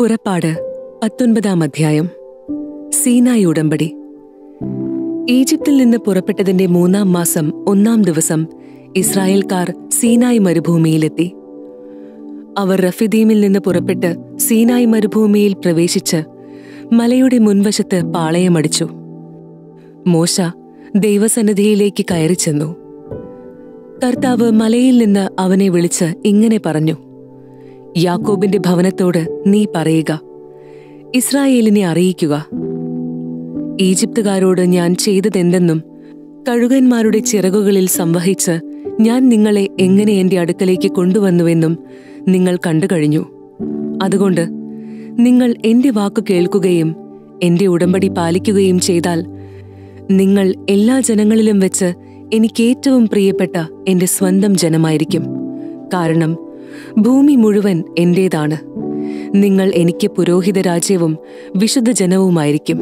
പുറപ്പാട് പത്തൊൻപതാം അധ്യായം സീനായി ഉടമ്പടി ഈജിപ്തിൽ നിന്ന് പുറപ്പെട്ടതിന്റെ മൂന്നാം മാസം ഒന്നാം ദിവസം ഇസ്രായേൽക്കാർ സീനായി മരുഭൂമിയിലെത്തി അവർ റഫിദീമിൽ നിന്ന് പുറപ്പെട്ട് സീനായി മരുഭൂമിയിൽ പ്രവേശിച്ച് മലയുടെ മുൻവശത്ത് പാളയമടിച്ചു മോശ ദൈവസന്നിധിയിലേക്ക് കയറി ചെന്നു കർത്താവ് മലയിൽ നിന്ന് അവനെ വിളിച്ച് ഇങ്ങനെ പറഞ്ഞു യാക്കോബിന്റെ ഭവനത്തോട് നീ പറയുക ഇസ്രായേലിനെ അറിയിക്കുക ഈജിപ്തുകാരോട് ഞാൻ ചെയ്തതെന്തെന്നും കഴുകന്മാരുടെ ചിറകുകളിൽ സംവഹിച്ച് ഞാൻ നിങ്ങളെ എങ്ങനെ എന്റെ അടുക്കലേക്ക് കൊണ്ടുവന്നുവെന്നും നിങ്ങൾ കണ്ടു കഴിഞ്ഞു അതുകൊണ്ട് നിങ്ങൾ എന്റെ വാക്കു കേൾക്കുകയും എന്റെ ഉടമ്പടി പാലിക്കുകയും ചെയ്താൽ നിങ്ങൾ എല്ലാ ജനങ്ങളിലും വെച്ച് എനിക്ക് ഏറ്റവും പ്രിയപ്പെട്ട എന്റെ സ്വന്തം ജനമായിരിക്കും കാരണം ഭൂമി മുഴുവൻ എന്റേതാണ് നിങ്ങൾ എനിക്ക് പുരോഹിത രാജ്യവും വിശുദ്ധ ജനവുമായിരിക്കും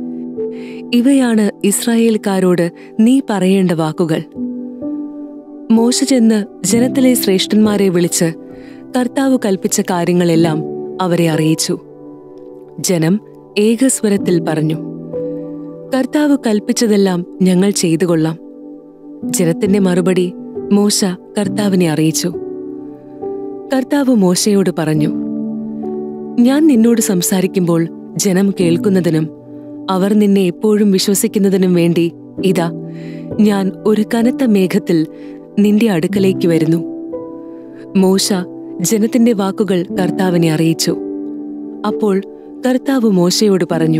ഇവയാണ് ഇസ്രായേൽക്കാരോട് നീ പറയേണ്ട വാക്കുകൾ മോശ ചെന്ന് ജനത്തിലെ ശ്രേഷ്ഠന്മാരെ വിളിച്ച് കർത്താവ് കൽപ്പിച്ച കാര്യങ്ങളെല്ലാം അവരെ അറിയിച്ചു ജനം ഏകസ്വരത്തിൽ പറഞ്ഞു കർത്താവ് കൽപ്പിച്ചതെല്ലാം ഞങ്ങൾ ചെയ്തു കൊള്ളാം ജനത്തിന്റെ മറുപടി മോശ കർത്താവിനെ അറിയിച്ചു കർത്താവ് മോശയോട് പറഞ്ഞു ഞാൻ നിന്നോട് സംസാരിക്കുമ്പോൾ ജനം കേൾക്കുന്നതിനും അവർ നിന്നെ എപ്പോഴും വിശ്വസിക്കുന്നതിനും വേണ്ടി ഇതാ ഞാൻ ഒരു കനത്ത മേഘത്തിൽ നിന്റെ അടുക്കലേക്ക് വരുന്നു മോശ ജനത്തിന്റെ വാക്കുകൾ കർത്താവിനെ അറിയിച്ചു അപ്പോൾ കർത്താവ് മോശയോട് പറഞ്ഞു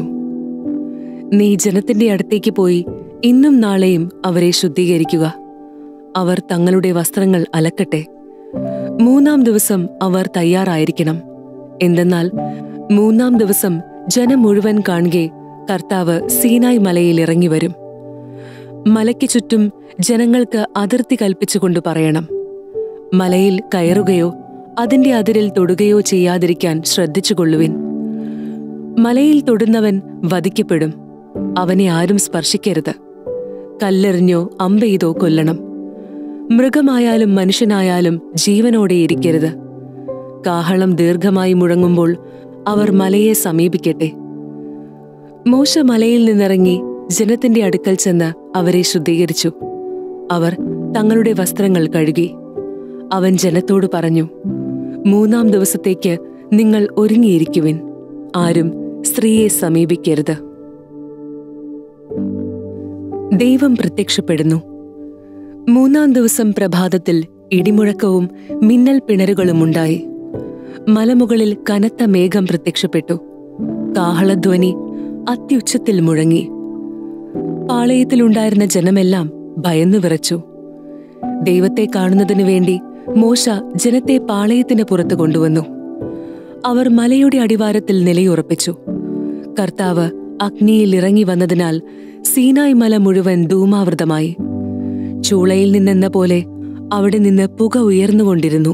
നീ ജനത്തിന്റെ അടുത്തേക്ക് പോയി ഇന്നും നാളെയും അവരെ ശുദ്ധീകരിക്കുക അവർ തങ്ങളുടെ വസ്ത്രങ്ങൾ അലക്കട്ടെ മൂന്നാം ദിവസം അവർ തയ്യാറായിരിക്കണം എന്തെന്നാൽ മൂന്നാം ദിവസം ജനം മുഴുവൻ കാണുകെ കർത്താവ് സീനായ് മലയിൽ ഇറങ്ങി വരും മലയ്ക്ക് ചുറ്റും ജനങ്ങൾക്ക് അതിർത്തി കൽപ്പിച്ചുകൊണ്ട് പറയണം മലയിൽ കയറുകയോ അതിന്റെ അതിരിൽ തൊടുകയോ ചെയ്യാതിരിക്കാൻ ശ്രദ്ധിച്ചുകൊള്ളുവിൻ മലയിൽ തൊടുന്നവൻ വധിക്കപ്പെടും അവനെ ആരും സ്പർശിക്കരുത് കല്ലെറിഞ്ഞോ അമ്പെയ്തോ കൊല്ലണം മൃഗമായാലും മനുഷ്യനായാലും ജീവനോടെ ഇരിക്കരുത് കാഹളം ദീർഘമായി മുഴങ്ങുമ്പോൾ അവർ മലയെ സമീപിക്കട്ടെ മോശ മലയിൽ നിന്നിറങ്ങി ജനത്തിന്റെ അടുക്കൽ ചെന്ന് അവരെ ശുദ്ധീകരിച്ചു അവർ തങ്ങളുടെ വസ്ത്രങ്ങൾ കഴുകി അവൻ ജനത്തോട് പറഞ്ഞു മൂന്നാം ദിവസത്തേക്ക് നിങ്ങൾ ഒരുങ്ങിയിരിക്കുവിൻ ആരും സ്ത്രീയെ സമീപിക്കരുത് ദൈവം പ്രത്യക്ഷപ്പെടുന്നു മൂന്നാം ദിവസം പ്രഭാതത്തിൽ ഇടിമുഴക്കവും മിന്നൽ പിണരുകളും ഉണ്ടായി മലമുകളിൽ കനത്ത മേഘം പ്രത്യക്ഷപ്പെട്ടു കാഹളധ്വനി അത്യുച്ചത്തിൽ മുഴങ്ങി പാളയത്തിലുണ്ടായിരുന്ന ജനമെല്ലാം ഭയന്നു വിറച്ചു ദൈവത്തെ കാണുന്നതിനു വേണ്ടി മോശ ജനത്തെ പാളയത്തിന് പുറത്തു കൊണ്ടുവന്നു അവർ മലയുടെ അടിവാരത്തിൽ നിലയുറപ്പിച്ചു കർത്താവ് അഗ്നിയിൽ ഇറങ്ങി വന്നതിനാൽ സീനായ് മല മുഴുവൻ ധൂമാവൃതമായി ചൂളയിൽ നിന്നെന്ന പോലെ അവിടെ നിന്ന് പുക ഉയർന്നുകൊണ്ടിരുന്നു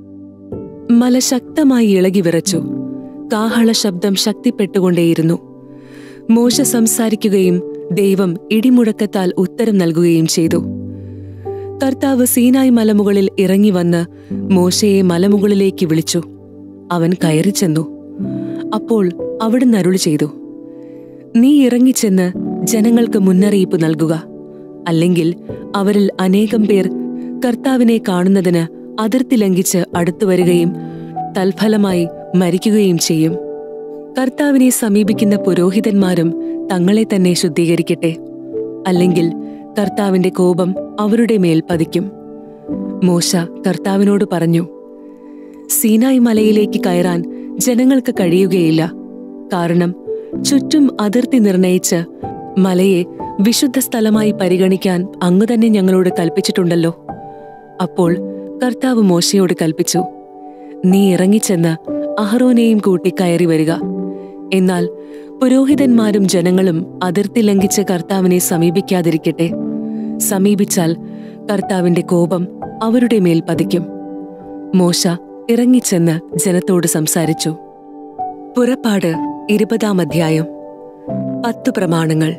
മല ശക്തമായി ഇളകി വിറച്ചു കാഹള ശബ്ദം ശക്തിപ്പെട്ടുകൊണ്ടേയിരുന്നു മോശ സംസാരിക്കുകയും ദൈവം ഇടിമുഴക്കത്താൽ ഉത്തരം നൽകുകയും ചെയ്തു കർത്താവ് സീനായ് മലമുകളിൽ ഇറങ്ങി വന്ന് മോശയെ മലമുകളിലേക്ക് വിളിച്ചു അവൻ കയറി ചെന്നു അപ്പോൾ അവിടുന്ന് അരുളി ചെയ്തു നീ ഇറങ്ങിച്ചെന്ന് ജനങ്ങൾക്ക് മുന്നറിയിപ്പ് നൽകുക അല്ലെങ്കിൽ അവരിൽ അനേകം പേർ കർത്താവിനെ കാണുന്നതിന് അതിർത്തി ലംഘിച്ച് അടുത്തു വരികയും തൽഫലമായി മരിക്കുകയും ചെയ്യും കർത്താവിനെ സമീപിക്കുന്ന പുരോഹിതന്മാരും തങ്ങളെ തന്നെ ശുദ്ധീകരിക്കട്ടെ അല്ലെങ്കിൽ കർത്താവിന്റെ കോപം അവരുടെ മേൽ പതിക്കും മോശ കർത്താവിനോട് പറഞ്ഞു സീനായ് മലയിലേക്ക് കയറാൻ ജനങ്ങൾക്ക് കഴിയുകയില്ല കാരണം ചുറ്റും അതിർത്തി നിർണയിച്ച് മലയെ വിശുദ്ധ സ്ഥലമായി പരിഗണിക്കാൻ അങ്ങ് തന്നെ ഞങ്ങളോട് കൽപ്പിച്ചിട്ടുണ്ടല്ലോ അപ്പോൾ കർത്താവ് മോശയോട് കൽപ്പിച്ചു നീ ഇറങ്ങിച്ചെന്ന് അഹ്റോനെയും കൂട്ടി കയറി വരിക എന്നാൽ പുരോഹിതന്മാരും ജനങ്ങളും അതിർത്തി ലംഘിച്ച് കർത്താവിനെ സമീപിക്കാതിരിക്കട്ടെ സമീപിച്ചാൽ കർത്താവിന്റെ കോപം അവരുടെ മേൽ പതിക്കും മോശ ഇറങ്ങിച്ചെന്ന് ജനത്തോട് സംസാരിച്ചു പുറപ്പാട് ഇരുപതാം അധ്യായം പത്തു പ്രമാണങ്ങൾ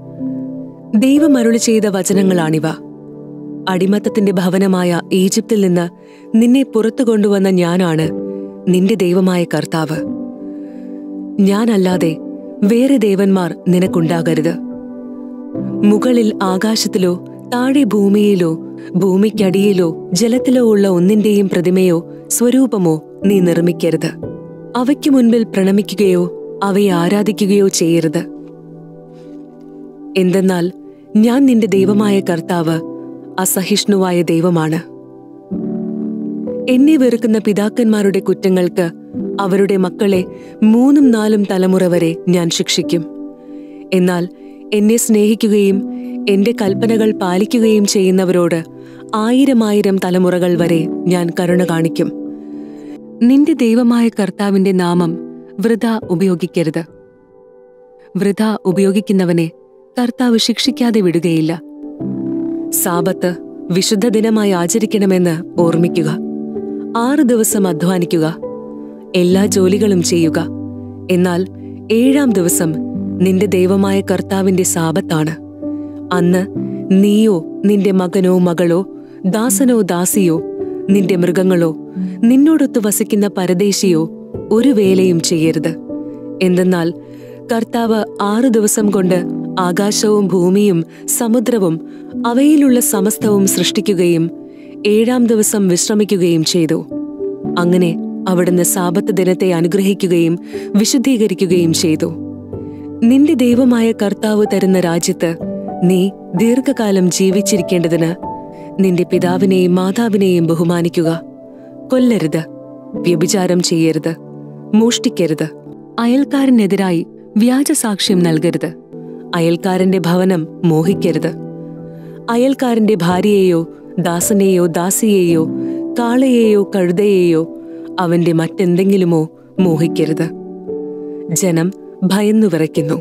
ദൈവം അരുളി ചെയ്ത വചനങ്ങളാണിവ അടിമത്തത്തിന്റെ ഭവനമായ ഈജിപ്തിൽ നിന്ന് നിന്നെ പുറത്തു കൊണ്ടുവന്ന ഞാനാണ് നിന്റെ ദൈവമായ കർത്താവ് ഞാനല്ലാതെ വേറെ ദേവന്മാർ നിനക്കുണ്ടാകരുത് മുകളിൽ ആകാശത്തിലോ താഴെ ഭൂമിയിലോ ഭൂമിക്കടിയിലോ ജലത്തിലോ ഉള്ള ഒന്നിന്റെയും പ്രതിമയോ സ്വരൂപമോ നീ നിർമ്മിക്കരുത് അവയ്ക്ക് മുൻപിൽ പ്രണമിക്കുകയോ അവയെ ആരാധിക്കുകയോ ചെയ്യരുത് എന്തെന്നാൽ ഞാൻ നിന്റെ ദൈവമായ കർത്താവ് അസഹിഷ്ണുവായ ദൈവമാണ് എന്നെ വെറുക്കുന്ന പിതാക്കന്മാരുടെ കുറ്റങ്ങൾക്ക് അവരുടെ മക്കളെ മൂന്നും നാലും തലമുറ വരെ ഞാൻ ശിക്ഷിക്കും എന്നാൽ എന്നെ സ്നേഹിക്കുകയും എന്റെ കൽപ്പനകൾ പാലിക്കുകയും ചെയ്യുന്നവരോട് ആയിരമായിരം തലമുറകൾ വരെ ഞാൻ കരുണ കാണിക്കും നിന്റെ ദൈവമായ കർത്താവിന്റെ നാമം വൃഥ ഉപയോഗിക്കരുത് വൃഥ ഉപയോഗിക്കുന്നവനെ കർത്താവ് ശിക്ഷിക്കാതെ വിടുകയില്ല സാപത്ത് വിശുദ്ധ ദിനമായി ആചരിക്കണമെന്ന് ഓർമ്മിക്കുക ആറ് ദിവസം അധ്വാനിക്കുക എല്ലാ ജോലികളും ചെയ്യുക എന്നാൽ ഏഴാം ദിവസം നിന്റെ ദൈവമായ കർത്താവിന്റെ സാപത്താണ് അന്ന് നീയോ നിന്റെ മകനോ മകളോ ദാസനോ ദാസിയോ നിന്റെ മൃഗങ്ങളോ നിന്നോടൊത്ത് വസിക്കുന്ന പരദേശിയോ ഒരു വേലയും ചെയ്യരുത് എന്തെന്നാൽ കർത്താവ് ആറു ദിവസം കൊണ്ട് ആകാശവും ഭൂമിയും സമുദ്രവും അവയിലുള്ള സമസ്തവും സൃഷ്ടിക്കുകയും ഏഴാം ദിവസം വിശ്രമിക്കുകയും ചെയ്തു അങ്ങനെ അവിടുന്ന് സാപത്ത് ദിനത്തെ അനുഗ്രഹിക്കുകയും വിശുദ്ധീകരിക്കുകയും ചെയ്തു നിന്റെ ദൈവമായ കർത്താവ് തരുന്ന രാജ്യത്ത് നീ ദീർഘകാലം ജീവിച്ചിരിക്കേണ്ടതിന് നിന്റെ പിതാവിനെയും മാതാവിനെയും ബഹുമാനിക്കുക കൊല്ലരുത് വ്യഭിചാരം ചെയ്യരുത് മോഷ്ടിക്കരുത് അയൽക്കാരനെതിരായി വ്യാജസാക്ഷ്യം നൽകരുത് അയൽക്കാരന്റെ ഭവനം മോഹിക്കരുത് അയൽക്കാരന്റെ ഭാര്യയെയോ ദാസനെയോ ദാസിയെയോ കാളയെയോ കഴുതയെയോ അവന്റെ മറ്റെന്തെങ്കിലുമോ മോഹിക്കരുത് ജനം ഭയന്നു വിറയ്ക്കുന്നു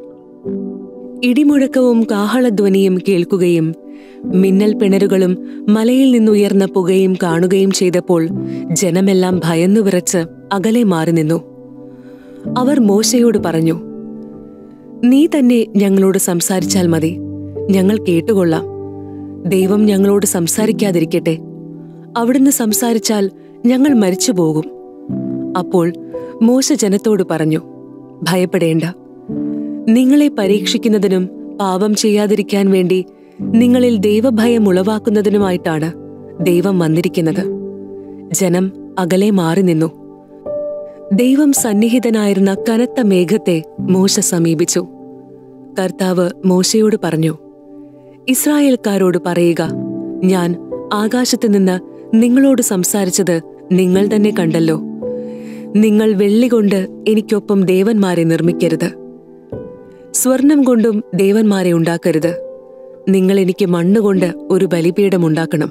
ഇടിമുഴക്കവും കാഹളധ്വനിയും കേൾക്കുകയും മിന്നൽ പിണരുകളും മലയിൽ നിന്നുയർന്ന പുകയും കാണുകയും ചെയ്തപ്പോൾ ജനമെല്ലാം ഭയന്നു വിറച്ച് അകലെ മാറി നിന്നു അവർ മോശയോട് പറഞ്ഞു നീ തന്നെ ഞങ്ങളോട് സംസാരിച്ചാൽ മതി ഞങ്ങൾ കേട്ടുകൊള്ളാം ദൈവം ഞങ്ങളോട് സംസാരിക്കാതിരിക്കട്ടെ അവിടുന്ന് സംസാരിച്ചാൽ ഞങ്ങൾ മരിച്ചു പോകും അപ്പോൾ മോശ ജനത്തോട് പറഞ്ഞു ഭയപ്പെടേണ്ട നിങ്ങളെ പരീക്ഷിക്കുന്നതിനും പാപം ചെയ്യാതിരിക്കാൻ വേണ്ടി നിങ്ങളിൽ ദൈവഭയം ഉളവാക്കുന്നതിനുമായിട്ടാണ് ദൈവം വന്നിരിക്കുന്നത് ജനം അകലെ മാറി നിന്നു ദൈവം സന്നിഹിതനായിരുന്ന കനത്ത മേഘത്തെ മോശ സമീപിച്ചു കർത്താവ് മോശയോട് പറഞ്ഞു ഇസ്രായേൽക്കാരോട് പറയുക ഞാൻ ആകാശത്ത് നിന്ന് നിങ്ങളോട് സംസാരിച്ചത് നിങ്ങൾ തന്നെ കണ്ടല്ലോ നിങ്ങൾ വെള്ളി കൊണ്ട് എനിക്കൊപ്പം ദേവന്മാരെ നിർമ്മിക്കരുത് സ്വർണം കൊണ്ടും ദേവന്മാരെ ഉണ്ടാക്കരുത് നിങ്ങൾ എനിക്ക് മണ്ണുകൊണ്ട് ഒരു ബലിപീഠം ഉണ്ടാക്കണം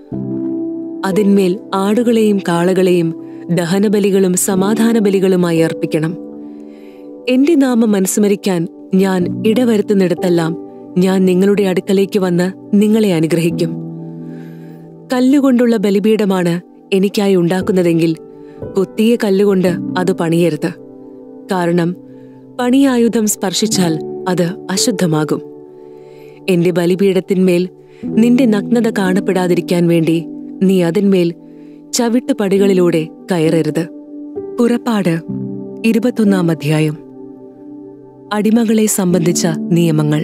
അതിന്മേൽ ആടുകളെയും കാളകളെയും ദഹനബലികളും സമാധാന ബലികളുമായി അർപ്പിക്കണം എന്റെ നാമം അനുസ്മരിക്കാൻ ഞാൻ ഇടവരുത്തുന്നിടത്തെല്ലാം ഞാൻ നിങ്ങളുടെ അടുക്കലേക്ക് വന്ന് നിങ്ങളെ അനുഗ്രഹിക്കും കല്ലുകൊണ്ടുള്ള ബലിപീഠമാണ് എനിക്കായി ഉണ്ടാക്കുന്നതെങ്കിൽ കൊത്തിയ കല്ലുകൊണ്ട് അത് പണിയരുത് കാരണം പണിയായുധം സ്പർശിച്ചാൽ അത് അശുദ്ധമാകും എന്റെ ബലിപീഠത്തിന്മേൽ നിന്റെ നഗ്നത കാണപ്പെടാതിരിക്കാൻ വേണ്ടി നീ അതിന്മേൽ ചവിട്ടുപടികളിലൂടെ കയറരുത് പുറപ്പാട് ഇരുപത്തൊന്നാം അധ്യായം അടിമകളെ സംബന്ധിച്ച നിയമങ്ങൾ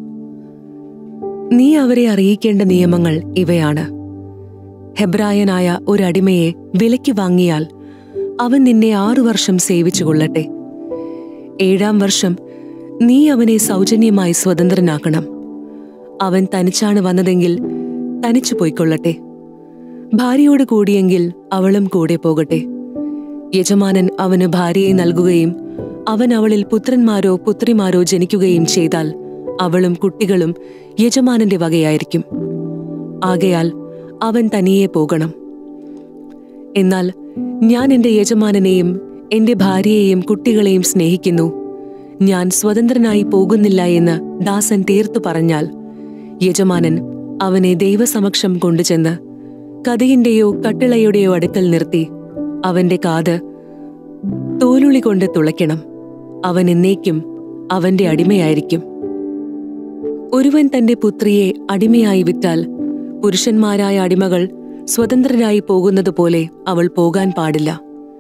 നീ അവരെ അറിയിക്കേണ്ട നിയമങ്ങൾ ഇവയാണ് ഹെബ്രായനായ ഒരടിമയെ വിലയ്ക്ക് വാങ്ങിയാൽ അവൻ നിന്നെ ആറു വർഷം സേവിച്ചുകൊള്ളട്ടെ ഏഴാം വർഷം നീ അവനെ സൗജന്യമായി സ്വതന്ത്രനാക്കണം അവൻ തനിച്ചാണ് വന്നതെങ്കിൽ തനിച്ചു പോയിക്കൊള്ളട്ടെ ഭാര്യയോട് കൂടിയെങ്കിൽ അവളും കൂടെ പോകട്ടെ യജമാനൻ അവന് ഭാര്യയെ നൽകുകയും അവൻ അവളിൽ പുത്രന്മാരോ പുത്രിമാരോ ജനിക്കുകയും ചെയ്താൽ അവളും കുട്ടികളും യജമാനന്റെ വകയായിരിക്കും ആകയാൽ അവൻ തനിയെ പോകണം എന്നാൽ ഞാൻ എന്റെ യജമാനനെയും എന്റെ ഭാര്യയെയും കുട്ടികളെയും സ്നേഹിക്കുന്നു ഞാൻ സ്വതന്ത്രനായി പോകുന്നില്ല എന്ന് ദാസൻ തീർത്തു പറഞ്ഞാൽ യജമാനൻ അവനെ ദൈവസമക്ഷം കൊണ്ടുചെന്ന് കഥയിന്റെയോ കട്ടിളയുടെയോ അടുക്കൽ നിർത്തി അവന്റെ കാത് തോലുളി കൊണ്ട് തുളയ്ക്കണം അവൻ എന്നേക്കും അവന്റെ അടിമയായിരിക്കും ഒരുവൻ തന്റെ പുത്രിയെ അടിമയായി വിറ്റാൽ പുരുഷന്മാരായ അടിമകൾ സ്വതന്ത്രരായി പോകുന്നതുപോലെ അവൾ പോകാൻ പാടില്ല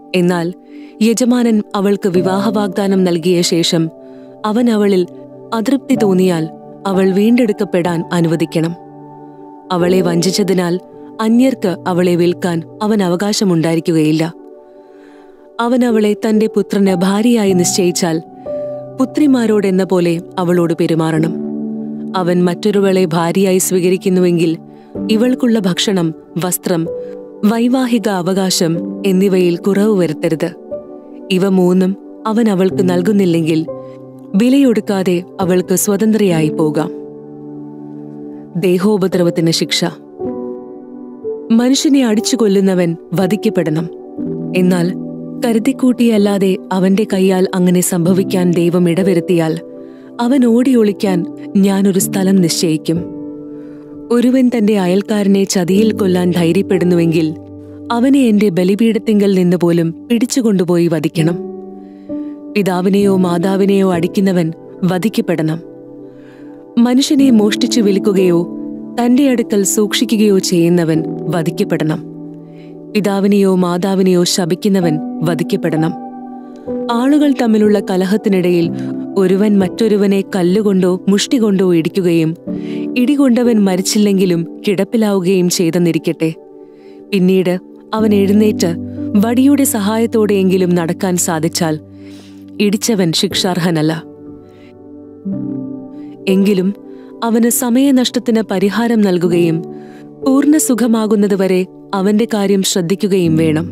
എന്നാൽ യജമാനൻ അവൾക്ക് വിവാഹ വാഗ്ദാനം നൽകിയ ശേഷം അവൻ അവളിൽ അതൃപ്തി തോന്നിയാൽ അവൾ വീണ്ടെടുക്കപ്പെടാൻ അനുവദിക്കണം അവളെ വഞ്ചിച്ചതിനാൽ അന്യർക്ക് അവളെ വിൽക്കാൻ അവൻ അവകാശമുണ്ടായിരിക്കുകയില്ല അവൻ അവളെ തന്റെ പുത്രന് ഭാര്യയായി നിശ്ചയിച്ചാൽ പുത്രിമാരോടെന്ന പോലെ അവളോട് പെരുമാറണം അവൻ മറ്റൊരുവളെ ഭാര്യയായി സ്വീകരിക്കുന്നുവെങ്കിൽ ഇവൾക്കുള്ള ഭക്ഷണം വസ്ത്രം വൈവാഹിക അവകാശം എന്നിവയിൽ കുറവ് വരുത്തരുത് ഇവ മൂന്നും അവൻ അവൾക്ക് നൽകുന്നില്ലെങ്കിൽ വിലയൊടുക്കാതെ അവൾക്ക് സ്വതന്ത്രയായി പോകാം ദേഹോപദ്രവത്തിന് ശിക്ഷ മനുഷ്യനെ അടിച്ചു കൊല്ലുന്നവൻ വധിക്കപ്പെടണം എന്നാൽ കരുതിക്കൂട്ടിയല്ലാതെ അവന്റെ കൈയാൽ അങ്ങനെ സംഭവിക്കാൻ ദൈവം ഇടവരുത്തിയാൽ അവൻ ഓടിയൊളിക്കാൻ ഞാനൊരു സ്ഥലം നിശ്ചയിക്കും ഒരുവൻ തന്റെ അയൽക്കാരനെ ചതിയിൽ കൊല്ലാൻ ധൈര്യപ്പെടുന്നുവെങ്കിൽ അവനെ എന്റെ ബലിപീഠത്തിങ്കൽ നിന്ന് പോലും പിടിച്ചുകൊണ്ടുപോയി വധിക്കണം പിതാവിനെയോ മാതാവിനെയോ അടിക്കുന്നവൻ വധിക്കപ്പെടണം മനുഷ്യനെ മോഷ്ടിച്ചു വിൽക്കുകയോ തന്റെ അടുക്കൽ സൂക്ഷിക്കുകയോ ചെയ്യുന്നവൻ വധിക്കപ്പെടണം പിതാവിനെയോ മാതാവിനെയോ ശപിക്കുന്നവൻ വധിക്കപ്പെടണം ആളുകൾ തമ്മിലുള്ള കലഹത്തിനിടയിൽ ഒരുവൻ മറ്റൊരുവനെ കല്ലുകൊണ്ടോ മുഷ്ടി കൊണ്ടോ ഇടിക്കുകയും ഇടികൊണ്ടവൻ മരിച്ചില്ലെങ്കിലും കിടപ്പിലാവുകയും ചെയ്തെന്നിരിക്കട്ടെ പിന്നീട് അവൻ എഴുന്നേറ്റ് വടിയുടെ സഹായത്തോടെയെങ്കിലും നടക്കാൻ സാധിച്ചാൽ ഇടിച്ചവൻ ശിക്ഷാർഹനല്ല എങ്കിലും അവന് സമയനഷ്ടത്തിന് പരിഹാരം നൽകുകയും പൂർണ്ണ സുഖമാകുന്നതുവരെ അവന്റെ കാര്യം ശ്രദ്ധിക്കുകയും വേണം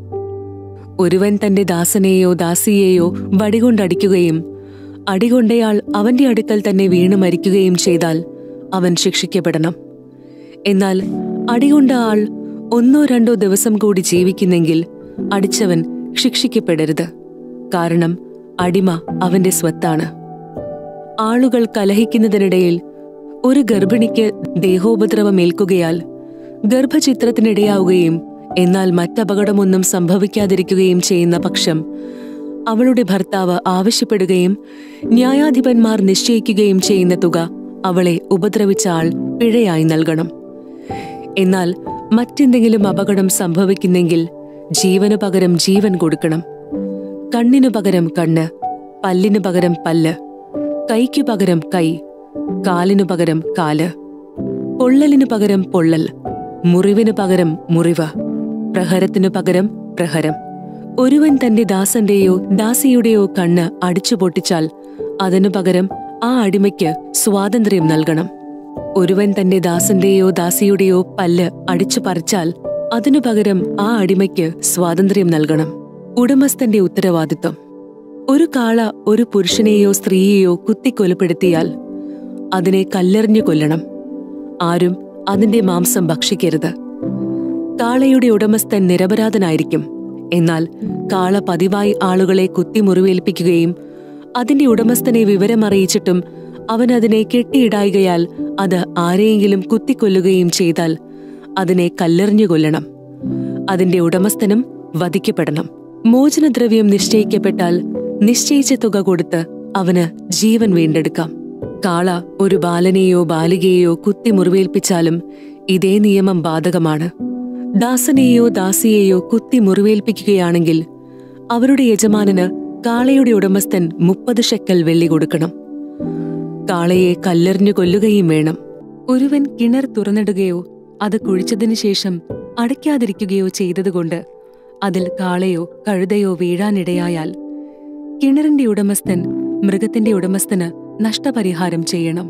ഒരുവൻ തന്റെ ദാസനെയോ ദാസിയെയോ വടികൊണ്ടടിക്കുകയും അടികൊണ്ടയാൾ അവന്റെ അടുക്കൽ തന്നെ വീണു മരിക്കുകയും ചെയ്താൽ അവൻ ശിക്ഷിക്കപ്പെടണം എന്നാൽ അടികൊണ്ട ആൾ ഒന്നോ രണ്ടോ ദിവസം കൂടി ജീവിക്കുന്നെങ്കിൽ അടിച്ചവൻ ശിക്ഷിക്കപ്പെടരുത് കാരണം അടിമ അവന്റെ സ്വത്താണ് ആളുകൾ കലഹിക്കുന്നതിനിടയിൽ ഒരു ഗർഭിണിക്ക് ദേഹോപദ്രവമേൽക്കുകയാൽ ഗർഭചിത്രത്തിനിടയാവുകയും എന്നാൽ മറ്റപകടമൊന്നും സംഭവിക്കാതിരിക്കുകയും ചെയ്യുന്ന പക്ഷം അവളുടെ ഭർത്താവ് ആവശ്യപ്പെടുകയും ന്യായാധിപന്മാർ നിശ്ചയിക്കുകയും ചെയ്യുന്ന തുക അവളെ ഉപദ്രവിച്ച ആൾ പിഴയായി നൽകണം എന്നാൽ മറ്റെന്തെങ്കിലും അപകടം സംഭവിക്കുന്നെങ്കിൽ ജീവനു പകരം ജീവൻ കൊടുക്കണം കണ്ണിനു പകരം കണ്ണ് പല്ലിനു പകരം പല്ല് കൈക്കു പകരം കൈ കാലിനു പകരം കാല് പൊള്ളലിനു പകരം പൊള്ളൽ മുറിവിനു പകരം മുറിവ് പ്രഹരത്തിനു പകരം പ്രഹരം ഒരുവൻ തന്റെ ദാസന്റെയോ ദാസിയുടെയോ കണ്ണ് അടിച്ചു പൊട്ടിച്ചാൽ അതിനു പകരം ആ അടിമയ്ക്ക് സ്വാതന്ത്ര്യം നൽകണം ഒരുവൻ തന്റെ ദാസന്റെയോ ദാസിയുടെയോ പല്ല് അടിച്ചു പറിച്ചാൽ അതിനു പകരം ആ അടിമയ്ക്ക് സ്വാതന്ത്ര്യം നൽകണം ഉടമസ്ഥന്റെ ഉത്തരവാദിത്വം ഒരു കാള ഒരു പുരുഷനെയോ സ്ത്രീയെയോ കുത്തിക്കൊലപ്പെടുത്തിയാൽ അതിനെ കല്ലെറിഞ്ഞു കൊല്ലണം ആരും അതിന്റെ മാംസം ഭക്ഷിക്കരുത് കാളയുടെ ഉടമസ്ഥൻ നിരപരാധനായിരിക്കും എന്നാൽ കാള പതിവായി ആളുകളെ കുത്തി മുറിവേൽപ്പിക്കുകയും അതിന്റെ ഉടമസ്ഥനെ വിവരമറിയിച്ചിട്ടും അവൻ അതിനെ കെട്ടിയിടായികയാൽ അത് ആരെയെങ്കിലും കുത്തിക്കൊല്ലുകയും ചെയ്താൽ അതിനെ കല്ലെറിഞ്ഞു കൊല്ലണം അതിന്റെ ഉടമസ്ഥനും വധിക്കപ്പെടണം മോചനദ്രവ്യം നിശ്ചയിക്കപ്പെട്ടാൽ നിശ്ചയിച്ച തുക കൊടുത്ത് അവന് ജീവൻ വീണ്ടെടുക്കാം കാള ഒരു ബാലനെയോ ബാലികയെയോ കുത്തി മുറിവേൽപ്പിച്ചാലും ഇതേ നിയമം ബാധകമാണ് ദാസനെയോ ദാസിയെയോ കുത്തി മുറിവേൽപ്പിക്കുകയാണെങ്കിൽ അവരുടെ യജമാനന് കാളയുടെ ഉടമസ്ഥൻ മുപ്പത് ഷെക്കൽ വെള്ളി കൊടുക്കണം കാളയെ കല്ലെറിഞ്ഞു കൊല്ലുകയും വേണം ഒരുവൻ കിണർ തുറന്നിടുകയോ അത് കുഴിച്ചതിനു ശേഷം അടയ്ക്കാതിരിക്കുകയോ ചെയ്തതുകൊണ്ട് അതിൽ കാളയോ കഴുതയോ വീഴാനിടയായാൽ കിണറിന്റെ ഉടമസ്ഥൻ മൃഗത്തിന്റെ ഉടമസ്ഥന് നഷ്ടപരിഹാരം ചെയ്യണം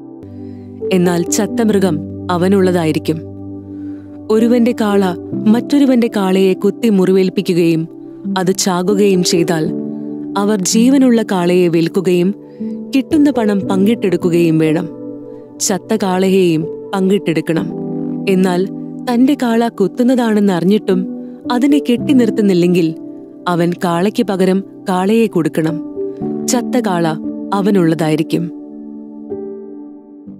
എന്നാൽ ചത്ത മൃഗം അവനുള്ളതായിരിക്കും ഒരുവന്റെ കാള മറ്റൊരുവന്റെ കാളയെ കുത്തി മുറിവേൽപ്പിക്കുകയും അത് ചാകുകയും ചെയ്താൽ അവർ ജീവനുള്ള കാളയെ വിൽക്കുകയും കിട്ടുന്ന പണം പങ്കിട്ടെടുക്കുകയും വേണം ചത്ത കാളയെയും പങ്കിട്ടെടുക്കണം എന്നാൽ തന്റെ കാള കുത്തുന്നതാണെന്ന് അറിഞ്ഞിട്ടും അതിനെ കെട്ടി നിർത്തുന്നില്ലെങ്കിൽ അവൻ കാളയ്ക്ക് പകരം കാളയെ കൊടുക്കണം ചത്ത കാള അവനുള്ളതായിരിക്കും